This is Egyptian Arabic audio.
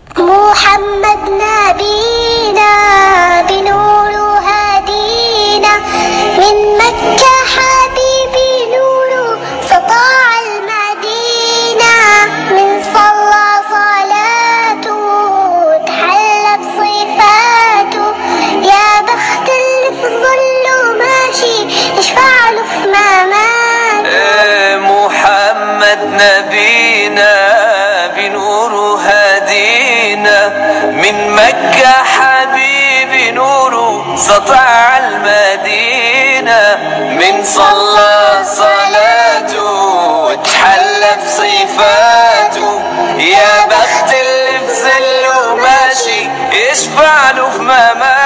محمد نبينا بنور هدينا من مكة حبيبي نور سطاع المدينة من صلى صلاته تحلى بصفاته يا بخت اللي في ظله ماشي يشفع له في مماته إيه محمد نبينا بنور هدينا من مكة حبيبي نوره سطع المدينة من صلى صلاته وتحلى بصفاته يا بخت اللي في ظله ماشي يشفع له في مماته